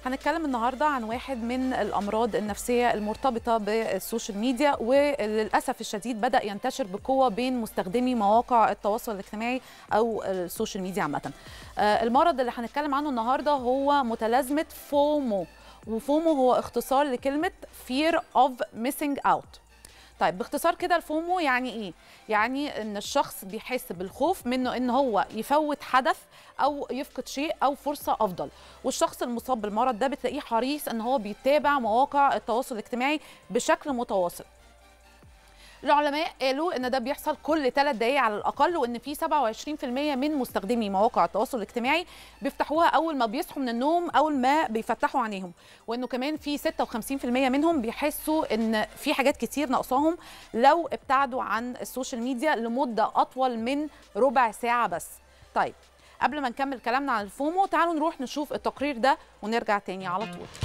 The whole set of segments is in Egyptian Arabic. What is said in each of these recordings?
هنتكلم النهارده عن واحد من الامراض النفسيه المرتبطه بالسوشيال ميديا وللاسف الشديد بدا ينتشر بقوه بين مستخدمي مواقع التواصل الاجتماعي او السوشيال ميديا عامه. آه، المرض اللي هنتكلم عنه النهارده هو متلازمه فومو وفومو هو اختصار لكلمه fear of missing out. طيب باختصار كده الفومو يعني ايه؟ يعني ان الشخص بيحس بالخوف منه ان هو يفوت حدث او يفقد شيء او فرصه افضل والشخص المصاب بالمرض ده بتلاقيه حريص ان هو بيتابع مواقع التواصل الاجتماعي بشكل متواصل العلماء قالوا ان ده بيحصل كل ثلاث دقائق على الاقل وان في 27% من مستخدمي مواقع التواصل الاجتماعي بيفتحوها اول ما بيصحوا من النوم اول ما بيفتحوا عينيهم وانه كمان في 56% منهم بيحسوا ان في حاجات كتير ناقصاهم لو ابتعدوا عن السوشيال ميديا لمده اطول من ربع ساعه بس طيب قبل ما نكمل كلامنا عن الفومو تعالوا نروح نشوف التقرير ده ونرجع تاني على طول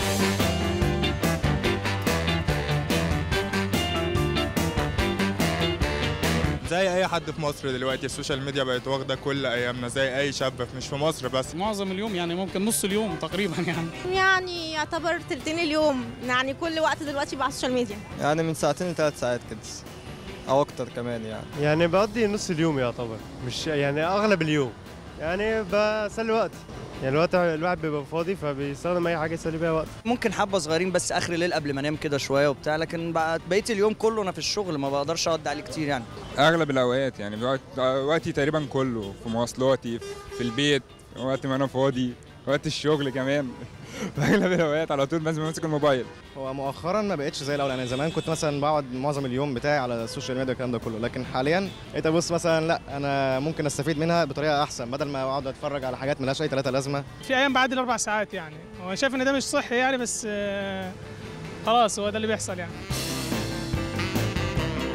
زي اي حد في مصر دلوقتي السوشيال ميديا بقت واخده كل ايامنا زي اي شاب مش في مصر بس معظم اليوم يعني ممكن نص اليوم تقريبا يعني يعني يعتبر تلتين اليوم يعني كل وقت دلوقتي بقى على السوشيال ميديا يعني من ساعتين لثلاث ساعات كده او اكتر كمان يعني يعني بقضي نص اليوم يعتبر مش يعني اغلب اليوم يعني بسلي وقتي يعني الوقت الواحد بيبقى فاضي فبيستخدم اي حاجه يسلي بيها وقت ممكن حبه صغيرين بس اخر الليل قبل ما انام كده شويه وبتاع لكن بقى بقيه اليوم كله انا في الشغل ما بقدرش اقعد عليه كتير يعني اغلب الاوقات يعني وقت وقتي تقريبا كله في مواصلاتي في البيت وقت ما انا فاضي وقت الشغل كمان في اغلب الاوقات على طول لازم امسك الموبايل هو مؤخرا ما بقتش زي الاول يعني زمان كنت مثلا بقعد معظم اليوم بتاعي على السوشيال ميديا والكلام ده كله لكن حاليا بقيت ابص مثلا لا انا ممكن استفيد منها بطريقه احسن بدل ما اقعد اتفرج على حاجات ملهاش اي ثلاثه لازمه في ايام بعد الاربع ساعات يعني هو شايف ان ده مش صحي يعني بس آه، خلاص هو ده اللي بيحصل يعني